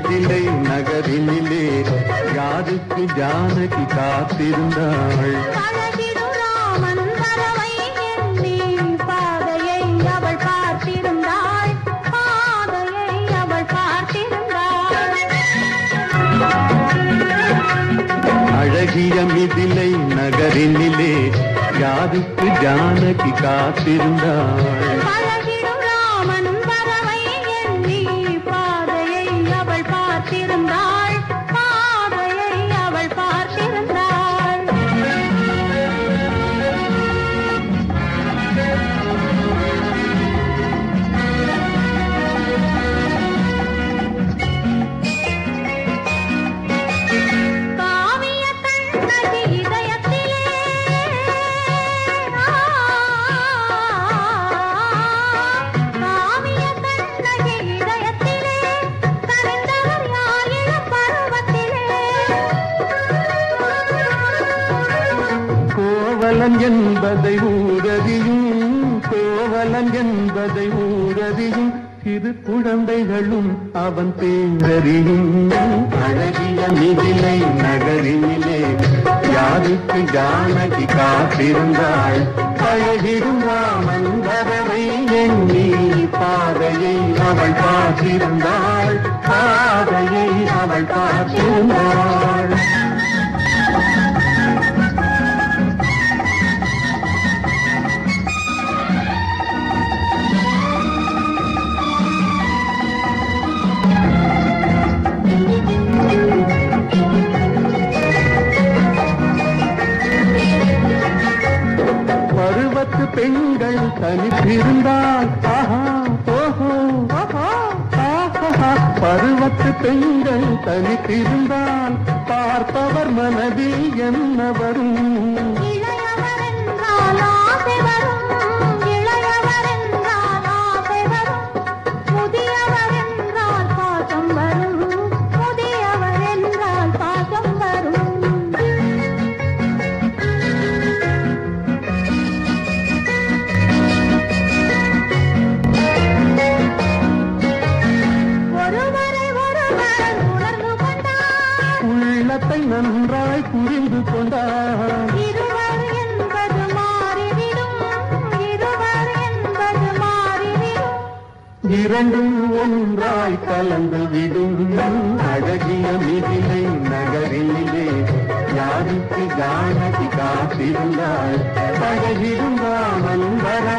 மிதிலை நகரினிலே யாருக்கு ஜானகி காத்திருந்தாள் பழகிடும் ராமன் வரவை எண்ணி பாதையை அவள் பார்த்திருந்தாள் பாதையை அவள் பார்த்திருந்தாள் அழகிய மிதிலை நகரினிலே யாருக்கு ஜானகி காத்திருந்தாள் பழகிடும் ராமன் வரவை எண்ணி பாதையை அவள் பார்த்திருந்தாள் பாதையை அவள் பார்த்திருந்தாள் காவிய கண்ணகி இதயத்திலே காவிய கண்ணகி இதயத்திலே கரைந்தவர் யார் இளம் பருவத்திலே கோவலன் என்பதை ஊரதியும் கோவலன் என்பதை ஊரதியும் சிறு குழந்தைகளும் அவன் பேரறியும் அழகிய மிதிலை நகரினிலே யாருக்கு ஜானகி காத்திருந்தாள் அழகிடும் ராமன் வரவை எண்ணி பாதையை அவள் பார்த்திருந்தாள் பாதையை அவள் பார்த்திருந்தாள் பருவத்து பெண்கள் தனித்திருந்தால் ஆஹா ஓஹோ ஆஹா, ஆஹா. பருவத்து பெண்கள் தனித்திருந்தால் பார்ப்பவர் மனதில் என்ன வரும் இளையவர் என்றால் ஆசை வரும் இளையவர் என்றால் ஆசை வரும் முதியவர் என்றால் பாசம் வரும் முதியவர் என்றால் பாசம் வரும் ஒருவரை ஒருவர் உணர்ந்து கொண்டார் உள்ளத்தை நன்றாய் புரிந்து கொண்டார் இருவர் என்பது மாறிவிடும் இருவர் என்பது மாறிவிடும் இரண்டும் ஒன்றாய் கலந்து விடும் அழகிய மிதிலை நகரிலே யாருக்கு ஜானகி காத்திருந்தாள் அழகிடும் ராமன் வர